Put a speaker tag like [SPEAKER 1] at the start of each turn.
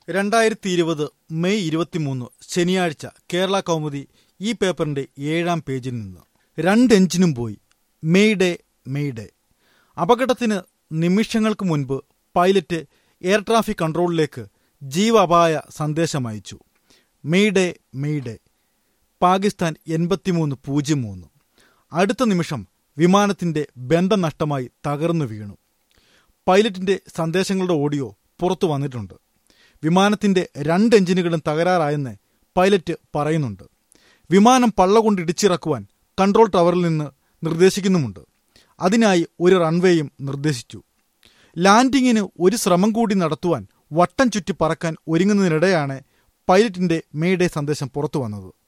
[SPEAKER 1] രണ്ടായിരത്തി ഇരുപത് മെയ് ഇരുപത്തിമൂന്ന് ശനിയാഴ്ച കേരള കൗമുദി ഈ പേപ്പറിന്റെ ഏഴാം പേജിൽ നിന്ന് രണ്ട് എഞ്ചിനും പോയി മെയ്ഡേ മെയ്ഡേ അപകടത്തിന് നിമിഷങ്ങൾക്ക് മുൻപ് പൈലറ്റ് എയർ ട്രാഫിക് കൺട്രോളിലേക്ക് ജീവഅപായ സന്ദേശം അയച്ചു മെയ്ഡേ മെയ്ഡേ പാകിസ്ഥാൻ എൺപത്തിമൂന്ന് പൂജ്യം മൂന്ന് അടുത്ത നിമിഷം വിമാനത്തിന്റെ ബന്ധം നഷ്ടമായി തകർന്നു വീണു പൈലറ്റിന്റെ സന്ദേശങ്ങളുടെ ഓഡിയോ പുറത്തു വന്നിട്ടുണ്ട് വിമാനത്തിന്റെ രണ്ട് എഞ്ചിനുകളും തകരാറായെന്ന് പൈലറ്റ് പറയുന്നുണ്ട് വിമാനം പള്ളകൊണ്ട് ഇടിച്ചിറക്കുവാൻ കൺട്രോൾ ടവറിൽ നിന്ന് നിർദ്ദേശിക്കുന്നുമുണ്ട് അതിനായി ഒരു റൺവേയും നിർദ്ദേശിച്ചു ലാൻഡിങ്ങിന് ഒരു ശ്രമം കൂടി നടത്തുവാൻ വട്ടം ചുറ്റി പറക്കാൻ ഒരുങ്ങുന്നതിനിടെയാണ് പൈലറ്റിന്റെ മേഡേ സന്ദേശം പുറത്തു വന്നത്